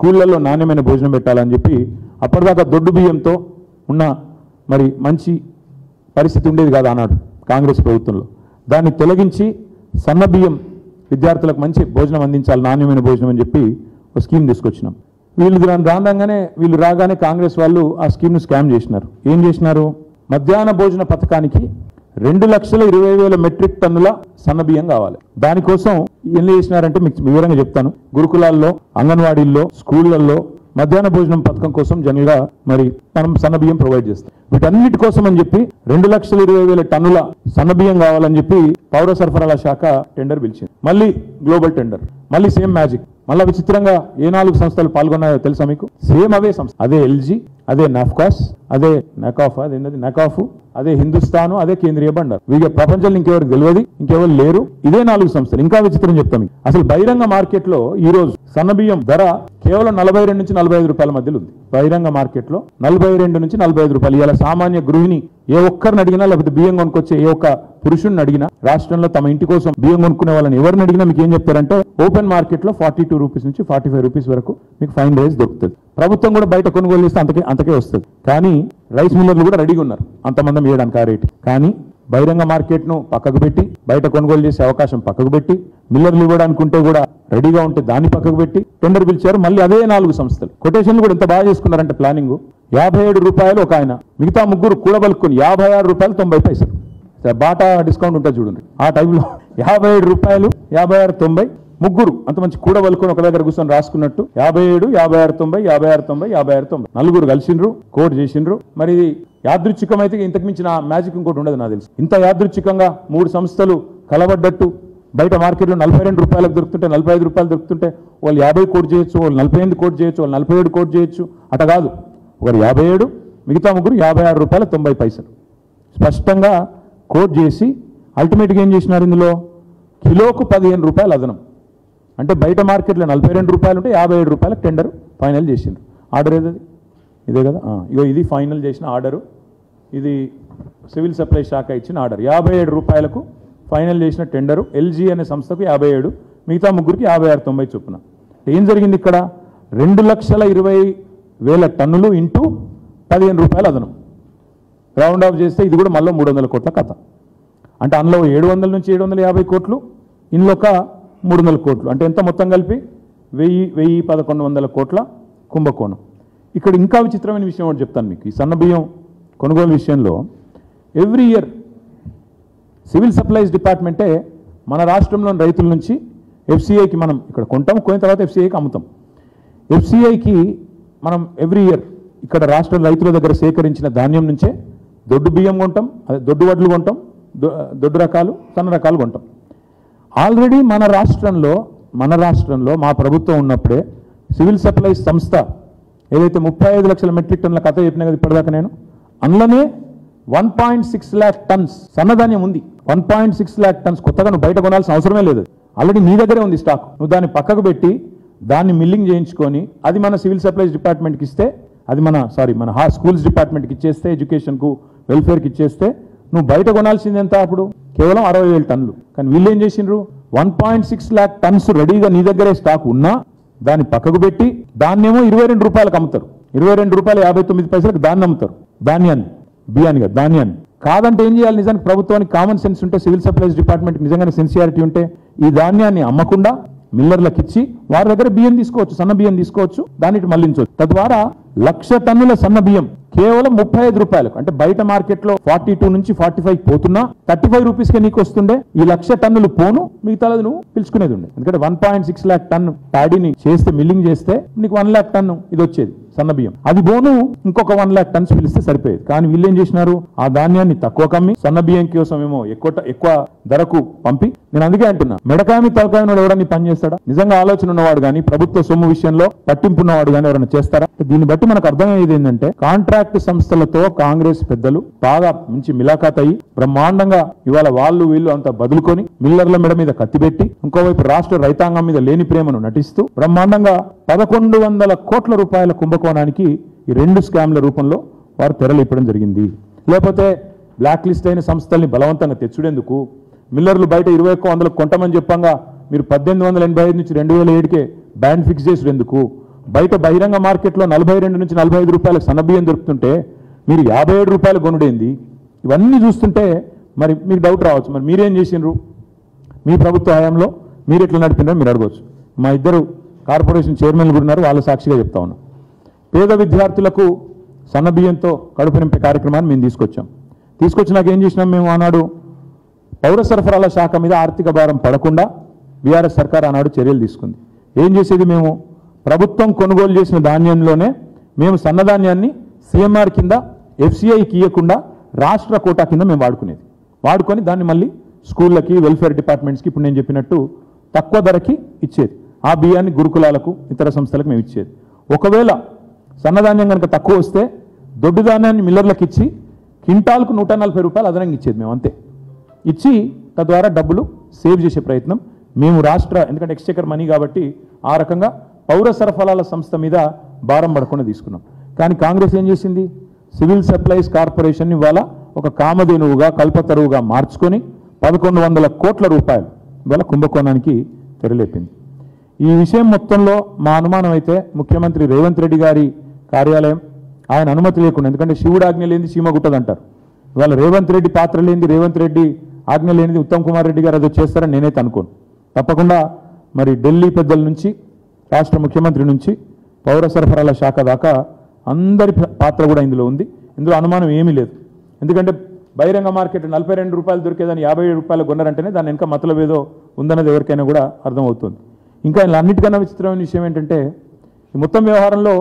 స్కూళ్ళల్లో నాణ్యమైన భోజనం పెట్టాలని చెప్పి అప్పటిదాకా దొడ్డు బియ్యంతో ఉన్న మరి మంచి పరిస్థితి ఉండేది కాదు ఆనాడు కాంగ్రెస్ ప్రభుత్వంలో దాన్ని తొలగించి సన్న బియ్యం విద్యార్థులకు మంచి భోజనం అందించాలి నాణ్యమైన భోజనం అని చెప్పి ఒక స్కీమ్ తీసుకొచ్చినాం వీళ్ళు దాని రాగానే వీళ్ళు రాగానే కాంగ్రెస్ వాళ్ళు ఆ స్కీమ్ను స్కామ్ చేసినారు ఏం చేసినారు మధ్యాహ్న భోజన పథకానికి రెండు లక్షల ఇరవై వేల మెట్రిక్ టన్నుల సన్న బియ్యం కావాలి దానికోసం ఏం చేసినారంటే మీకు వివరంగా చెప్తాను గురుకులాల్లో అంగన్వాడీల్లో స్కూళ్ళల్లో మధ్యాహ్న భోజనం పథకం కోసం జనరల్ గా మరి మనం సన్న బియ్యం ప్రొవైడ్ చేస్తాం వీటన్నిటి కోసం అని చెప్పి రెండు లక్షల ఇరవై వేల టన్నుల సన్న బియ్యం కావాలని చెప్పి పౌర సరఫరాల శాఖ టెండర్ పిలిచింది మళ్ళీ గ్లోబల్ టెండర్ మళ్ళీ సేమ్ మ్యాజిక్ మళ్ళీ విచిత్రంగా ఏ నాలుగు సంస్థలు పాల్గొన్నాయో తెలుసా మీకు సేమ్ అవే సంస్థ అదే ఎల్జీ అదే నఫ్కాస్ అదే నకాఫ్ అదేంటది నకాఫ్ అదే హిందుస్థాను అదే కేంద్రీయ బండారు వీళ్ళ ప్రపంచంలో ఇంకెవరికి తెలియదు ఇంకెవరు లేరు ఇదే నాలుగు సంస్థలు ఇంకా విచిత్రం చెప్తాం మీకు. అసలు బహిరంగ మార్కెట్ లో ఈ రోజు సన్నబియ్యం ధర కేవలం నలభై రెండు నుంచి నలభై ఐదు రూపాయల మధ్యలో ఉంది బహిరంగ మార్కెట్ లో నలభై రెండు నుంచి నలభై ఐదు రూపాయలు ఇలా సామాన్య గృహిణి ఏ ఒక్కరిని అడిగినా లేకపోతే బియ్యం కొనుక్కొచ్చే ఏ ఒక్క పురుషుడిని అడిగినా రాష్ట్రంలో తమ ఇంటి కోసం బియ్యం కొనుక్కునే వాళ్ళని ఎవరిని అడిగినా మీకు ఏం చెప్తారంటే ఓపెన్ మార్కెట్ లో ఫార్టీ టూ రూపీస్ నుంచి ఫార్టీ ఫైవ్ రూపీస్ వరకు మీకు ఫైన్ రైస్ దొరుకుతుంది ప్రభుత్వం కూడా బయట కొనుగోలు చేస్తే అంతకే అంతకే వస్తుంది కానీ రైస్ మిల్లర్లు కూడా రెడీగా ఉన్నారు అంతమందం వేయడానికి ఆ రేటు కానీ బహిరంగ మార్కెట్ ను పక్కకు పెట్టి బయట కొనుగోలు చేసే అవకాశం పక్కకు పెట్టి మిల్లర్లు ఇవ్వడానుకుంటే కూడా రెడీగా ఉంటే దాన్ని పక్కకు పెట్టి టెండర్ పిలిచారు మళ్ళీ అదే నాలుగు సంస్థలు కొటేషన్లు కూడా ఎంత బాగా చేసుకున్నారంటే ప్లానింగ్ యాభై ఏడు రూపాయలు ఒక ఆయన మిగతా ముగ్గురు కూడబలుకుని యాభై ఆరు రూపాయలు తొంభై పైసలు సరే, బాటా డిస్కౌంట్ ఉంటుంది చూడండి ఆ టైంలో యాభై ఏడు రూపాయలు యాభై ఆరు తొంభై ముగ్గురు అంత మంచి కూడబలుకొని ఒక దగ్గర కూర్చొని రాసుకున్నట్టు యాభై ఏడు యాభై ఆరు తొంభై యాభై ఆరు తొంభై యాభై ఆరు తొంభై నలుగురు కలిసిండ్రు కోడ్ చేసిండ్రు మరి ఇది యాదృచ్ఛికమైతే ఇంతకు మించిన మ్యాజిక్ ఇంకోటి ఉండదు నాకు తెలుసు ఇంత యాదృచ్ఛికంగా మూడు సంస్థలు కలబడ్డట్టు బయట మార్కెట్లో నలభై రెండు రూపాయలకు దొరుకుతుంటే నలభై ఐదు రూపాయలు దొరుకుతుంటే వాళ్ళు యాభై కోట్ చేయొచ్చు వాళ్ళు నలభై ఎనిమిది కోట్ చేయొచ్చు వాళ్ళు నలభై ఏడు కోట్ చేయొచ్చు అట కాదు ఒకరు యాభై ఏడు మిగతా ముగ్గురు యాభై ఆరు రూపాయల తొంభై పైసలు స్పష్టంగా కోట్ చేసి అల్టిమేట్గా ఏం చేసినారు ఇందులో కిలోకు పదిహేను రూపాయలు అదనం అంటే బయట మార్కెట్లో నలభై రెండు రూపాయలు ఉంటే యాభై ఏడు రూపాయలకు టెండర్ ఫైనల్ చేసిండ్రు ఆర్డర్ ఏదది ఇదే కదా ఆ, ఇగో ఇది ఫైనల్ చేసిన ఆర్డరు ఇది సివిల్ సప్లై శాఖ ఇచ్చిన ఆర్డర్ యాభై ఏడు రూపాయలకు ఫైనల్ చేసిన టెండరు ఎల్జీ అనే సంస్థకు యాభై ఏడు మిగతా ముగ్గురికి యాభై ఆరు తొంభై చొప్పున ఏం జరిగింది ఇక్కడ రెండు లక్షల ఇరవై వేల టన్నులు ఇంటూ పదిహేను రూపాయలు అదనం రౌండ్ ఆఫ్ చేస్తే ఇది కూడా మళ్ళీ మూడు వందల కోట్ల కథ అంటే అందులో ఏడు వందల నుంచి ఏడు వందల యాభై కోట్లు ఇందులో ఒక మూడు వందల కోట్లు అంటే ఎంత మొత్తం కలిపి వెయ్యి వెయ్యి పదకొండు వందల కోట్ల కుంభకోణం ఇక్కడ ఇంకా విచిత్రమైన విషయం ఒకటి చెప్తాను మీకు ఈ సన్న బియ్యం కొనుగోలు విషయంలో ఎవ్రీ ఇయర్ సివిల్ సప్లైస్ డిపార్ట్మెంటే మన రాష్ట్రంలోని రైతుల నుంచి ఎఫ్సిఐకి మనం ఇక్కడ కొంటాం కొని తర్వాత ఎఫ్సిఐకి అమ్ముతాం ఎఫ్సిఐకి మనం ఎవ్రీ ఇయర్ ఇక్కడ రాష్ట్ర రైతుల దగ్గర సేకరించిన ధాన్యం నుంచే దొడ్డు బియ్యం కొంటాం అదే దొడ్డు వడ్లు కొంటాం దొ- దొడ్డు రకాలు సన్న రకాలు కొంటాం ఆల్రెడీ మన రాష్ట్రంలో మన రాష్ట్రంలో మా ప్రభుత్వం ఉన్నప్పుడే సివిల్ సప్లైస్ సంస్థ ఏదైతే ముప్పై ఐదు లక్షల మెట్రిక్ టన్నుల కథ చెప్పినా కదా ఇప్పటిదాకా నేను అందులోనే one point six lakh tons సన్నధాన్యం ఉంది one point six lakh tons కొత్తగా నువ్వు బయట కొనాల్సిన అవసరమే లేదు ఆల్రెడీ నీ దగ్గరే ఉంది స్టాక్ నువ్వు దాన్ని పక్కకు పెట్టి దాన్ని మిల్లింగ్ చేయించుకొని అది మన సివిల్ సప్లైస్ డిపార్ట్మెంట్కి ఇస్తే అది మన సారీ మన హా స్కూల్స్ డిపార్ట్మెంట్కి ఇచ్చేస్తే ఎడ్యుకేషన్కు వెల్ఫేర్కి ఇచ్చేస్తే నువ్వు బయట కొనాల్సింది ఎంత అప్పుడు కేవలం అరవై వేల టన్నులు కానీ వీళ్ళు ఏం చేసిండ్రు one point six lakh tons రెడీగా నీ దగ్గరే స్టాక్ ఉన్నా దాన్ని పక్కకు పెట్టి దాన్నేమో ఇరవై రెండు రూపాయలకు అమ్ముతారు ఇరవై రెండు రూపాయలు యాభై తొమ్మిది పైసలకు దాన్ని అమ్ముతారు ధాన్యాన్ని బియ్యాన్ని కాదు ధాన్యాన్ని కాదంటే ఏం చేయాలి నిజానికి ప్రభుత్వానికి కామన్ సెన్స్ ఉంటే సివిల్ సప్లైస్ డిపార్ట్మెంట్ నిజంగానే సెన్సియారిటీ ఉంటే ఈ ధాన్యాన్ని అమ్మకుండా మిల్లర్లకు ఇచ్చి వారి దగ్గర బియ్యం తీసుకోవచ్చు సన్న బియ్యం తీసుకోవచ్చు దాన్ని ఇటు మళ్లించవచ్చు తద్వారా లక్ష టన్నుల సన్న బియ్యం కేవలం ముప్పై ఐదు రూపాయలకు అంటే బయట మార్కెట్ లో ఫార్టీ టూ నుంచి ఫార్టీ ఫైవ్ పోతున్నా థర్టీ ఫైవ్ రూపీస్ కే నీకు వస్తుండే ఈ లక్ష టన్నులు పోను మిగతాది నువ్వు పిలుచుకునేది ఉండే ఎందుకంటే one point six lakh ton ప్యాడీని చేస్తే మిల్లింగ్ చేస్తే నీకు వన్ ల్యాక్ టన్ను ఇది వచ్చేది సన్న బియ్యం అది పోను ఇంకొక వన్ ల్యాక్ టన్స్ పిలిస్తే సరిపోయేది కానీ వీళ్ళు ఏం చేసినారు ఆ ధాన్యాన్ని తక్కువ కమ్మి సన్న బియ్యం కోసం ఏమో ఎక్కువ ట- ఎక్కువ ధరకు పంపి నేను అందుకే అంటున్నా మెడకాయమి తలకాయ ఎవడని పని చేస్తాడా నిజంగా ఆలోచన ఉన్నవాడు కానీ ప్రభుత్వ సొమ్ము విషయంలో పట్టింపు ఉన్నవాడు కానీ ఎవరైనా చేస్తారా దీన్ని బట్టి మనకు అర్థమయ్యేది ఏంటంటే కాంట్రాక్ట్ సంస్థలతో కాంగ్రెస్ పెద్దలు బాగా మంచి మిలాఖాత్ అయ్యి బ్రహ్మాండంగా ఇవాళ వాళ్ళు వీళ్ళు అంతా బదులుకొని మిల్లర్ల మెడ మీద కత్తిపెట్టి ఇంకోవైపు రాష్ట్ర రైతాంగం మీద లేని ప్రేమను నటిస్తూ బ్రహ్మాండంగా పదకొండు వందల కోట్ల రూపాయల కుంభకోణానికి ఈ రెండు స్కామ్ల రూపంలో వారు తెరలిప్పడం జరిగింది లేకపోతే బ్లాక్ లిస్ట్ అయిన సంస్థల్ని బలవంతంగా తెచ్చుడేందుకు మిల్లర్లు బయట ఇరవై ఒక్క వందలకు కొంటామని చెప్పంగా మీరు పద్దెనిమిది వందల ఎనభై ఐదు నుంచి రెండు వేల ఏడుకే బ్యాండ్ ఫిక్స్ చేసేందుకు బయట బహిరంగ మార్కెట్లో నలభై రెండు నుంచి నలభై ఐదు రూపాయలకు సన్నబియ్యం దొరుకుతుంటే మీరు యాభై ఏడు రూపాయలు కొనుడేంది ఇవన్నీ చూస్తుంటే మరి మీకు డౌట్ రావచ్చు మరి మీరేం చేసిండ్రు మీ ప్రభుత్వ హయాంలో మీరు ఎట్లా నడిపినారో మీరు అడగవచ్చు మా ఇద్దరు కార్పొరేషన్ చైర్మన్లు కూడా ఉన్నారు వాళ్ళ సాక్షిగా చెప్తా ఉన్నాం పేద విద్యార్థులకు సన్నబియ్యంతో కడుపు నింపే కార్యక్రమాన్ని మేము తీసుకొచ్చాం తీసుకొచ్చినాక ఏం చేసినాం మేము ఆనాడు పౌర సరఫరాల శాఖ మీద ఆర్థిక భారం పడకుండా బీఆర్ఎస్ సర్కార్ ఆనాడు చర్యలు తీసుకుంది ఏం చేసేది మేము ప్రభుత్వం కొనుగోలు చేసిన ధాన్యంలోనే మేము సన్నధాన్యాన్ని సీఎంఆర్ కింద ఎఫ్సిఐకి ఇవ్వకుండా రాష్ట్ర కోటా కింద మేము వాడుకునేది వాడుకొని దాన్ని మళ్ళీ స్కూళ్ళకి వెల్ఫేర్ డిపార్ట్మెంట్స్కి ఇప్పుడు నేను చెప్పినట్టు తక్కువ ధరకి ఇచ్చేది ఆ బియ్యాన్ని గురుకులాలకు ఇతర సంస్థలకు మేము ఇచ్చేది ఒకవేళ సన్నధాన్యం కనుక తక్కువ వస్తే దొడ్డు ధాన్యాన్ని మిల్లర్లకు ఇచ్చి క్వింటాల్కు నూట నలభై రూపాయలు అదనంగా ఇచ్చేది మేము అంతే ఇచ్చి తద్వారా డబ్బులు సేవ్ చేసే ప్రయత్నం మేము రాష్ట్ర ఎందుకంటే ఎక్స్చేకర్ మనీ కాబట్టి ఆ రకంగా పౌర సరఫరాల సంస్థ మీద భారం పడకుండా తీసుకున్నాం కానీ కాంగ్రెస్ ఏం చేసింది సివిల్ సప్లైస్ కార్పొరేషన్ ఇవాళ ఒక కామధేనువుగా కల్పతరువుగా మార్చుకొని పదకొండు వందల కోట్ల రూపాయలు ఇవాళ కుంభకోణానికి తెరలేపింది ఈ విషయం మొత్తంలో మా అనుమానం అయితే ముఖ్యమంత్రి రేవంత్ రెడ్డి గారి కార్యాలయం ఆయన అనుమతి లేకుండా ఎందుకంటే శివుడు ఆజ్ఞ లేనిది సీమ గుట్టదంటారు ఇవాళ రేవంత్ రెడ్డి పాత్ర లేనిది రేవంత్ రెడ్డి ఆజ్ఞ లేనిది ఉత్తమ్ కుమార్ రెడ్డి గారు అది చేస్తారని నేనైతే అనుకోను తప్పకుండా మరి ఢిల్లీ పెద్దల నుంచి రాష్ట్ర ముఖ్యమంత్రి నుంచి పౌర సరఫరాల శాఖ దాకా అందరి పాత్ర కూడా ఇందులో ఉంది ఇందులో అనుమానం ఏమీ లేదు ఎందుకంటే బహిరంగ మార్కెట్ నలభై రెండు రూపాయలు దొరికేదాన్ని యాభై ఏడు రూపాయలు కొన్నారంటేనే దాని వెనక మతలబ్ ఏదో ఉందన్నది ఎవరికైనా కూడా అర్థమవుతుంది ఇంకా ఇలా అన్నిటికన్నా విచిత్రమైన విషయం ఏంటంటే ఈ మొత్తం వ్యవహారంలో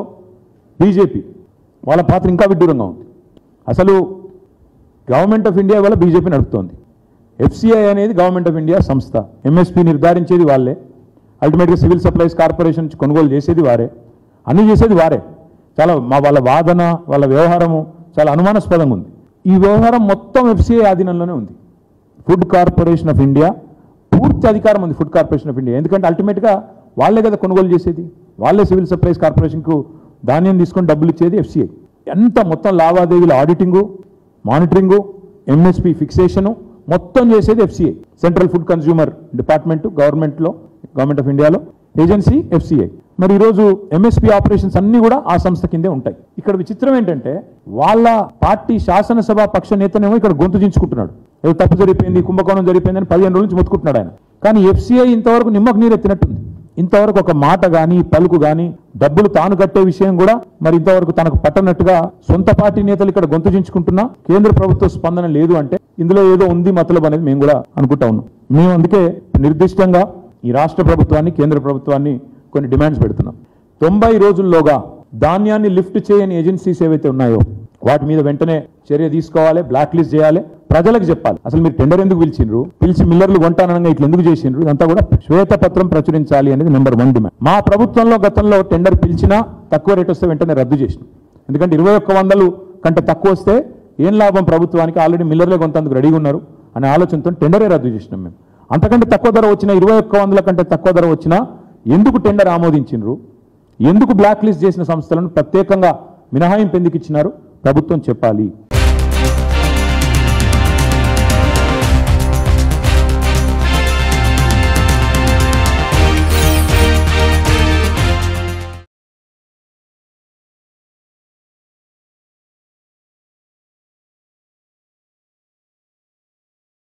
బీజేపీ వాళ్ళ పాత్ర ఇంకా విడ్డూరంగా ఉంది అసలు గవర్నమెంట్ ఆఫ్ ఇండియా వల్ల బీజేపీ నడుపుతోంది ఎఫ్సిఐ అనేది గవర్నమెంట్ ఆఫ్ ఇండియా సంస్థ ఎంఎస్పీ నిర్ధారించేది వాళ్ళే అల్టిమేట్గా సివిల్ సప్లైస్ కార్పొరేషన్ నుంచి కొనుగోలు చేసేది వారే అన్నీ చేసేది వారే చాలా మా వాళ్ళ వాదన వాళ్ళ వ్యవహారము చాలా అనుమానాస్పదంగా ఉంది ఈ వ్యవహారం మొత్తం ఎఫ్సిఐ ఆధీనంలోనే ఉంది ఫుడ్ కార్పొరేషన్ ఆఫ్ ఇండియా పూర్తి అధికారం ఉంది ఫుడ్ కార్పొరేషన్ ఆఫ్ ఇండియా ఎందుకంటే అల్టిమేట్గా వాళ్ళే కదా కొనుగోలు చేసేది వాళ్ళే సివిల్ సప్లైస్ కార్పొరేషన్కు ధాన్యం తీసుకొని డబ్బులు ఇచ్చేది ఎఫ్సిఐ ఎంత మొత్తం లావాదేవీల ఆడిటింగు మానిటరింగు ఎంఎస్పి ఫిక్సేషను మొత్తం చేసేది FCI central food consumer department గవర్నమెంట్లో గవర్నమెంట్ ఆఫ్ ఇండియాలో ఏజెన్సీ ఎఫ్సిఐ మరి ఈరోజు ఎంఎస్పి ఆపరేషన్స్ అన్ని కూడా ఆ సంస్థ కిందే ఉంటాయి ఇక్కడ విచిత్రం ఏంటంటే వాళ్ళ పార్టీ శాసనసభ పక్ష నేతనేమో ఇక్కడ గొంతు దించుకుంటున్నాడు ఏదో తప్పు జరిగిపోయింది కుంభకోణం జరిగిపోయిందని పదిహేను రోజుల నుంచి మొత్తుకుంటున్నాడు ఆయన కానీ ఎఫ్సిఐ ఇంతవరకు నిమ్మకు నీరు ఎత్తినట్టుంది ఇంతవరకు ఒక మాట గాని పలుకు గాని డబ్బులు తాను కట్టే విషయం కూడా మరి ఇంతవరకు తనకు పట్టనట్టుగా సొంత పార్టీ నేతలు ఇక్కడ గొంతు చించుకుంటున్నా కేంద్ర ప్రభుత్వ స్పందన లేదు అంటే ఇందులో ఏదో ఉంది మతలబ్ అనేది మేము కూడా అనుకుంటా ఉన్నాం మేము అందుకే నిర్దిష్టంగా ఈ రాష్ట్ర ప్రభుత్వాన్ని కేంద్ర ప్రభుత్వాన్ని కొన్ని డిమాండ్స్ పెడుతున్నాం తొంభై రోజుల్లోగా ధాన్యాన్ని లిఫ్ట్ చేయని ఏజెన్సీస్ ఏవైతే ఉన్నాయో వాటి మీద వెంటనే చర్య తీసుకోవాలి బ్లాక్ లిస్ట్ చేయాలి ప్రజలకు చెప్పాలి అసలు మీరు టెండర్ ఎందుకు పిలిచిండ్రు పిలిచి మిల్లర్లు కొంటానగా ఇట్లా ఎందుకు చేసిండ్రు ఇదంతా కూడా శ్వేతపత్రం ప్రచురించాలి అనేది నెంబర్ వన్ డిమాండ్ మా ప్రభుత్వంలో గతంలో టెండర్ పిలిచినా తక్కువ రేట్ వస్తే వెంటనే రద్దు చేసినాం ఎందుకంటే ఇరవై ఒక్క వందలు కంటే తక్కువ వస్తే ఏం లాభం ప్రభుత్వానికి ఆల్రెడీ మిల్లర్లే కొంతందుకు రెడీగా ఉన్నారు అనే ఆలోచనతో టెండరే రద్దు చేసినాం మేము అంతకంటే తక్కువ ధర వచ్చిన ఇరవై ఒక్క వందల కంటే తక్కువ ధర వచ్చినా ఎందుకు టెండర్ ఆమోదించిండ్రు ఎందుకు బ్లాక్ లిస్ట్ చేసిన సంస్థలను ప్రత్యేకంగా మినహాయింపు ఎందుకు ఇచ్చినారు ప్రభుత్వం చెప్పాలి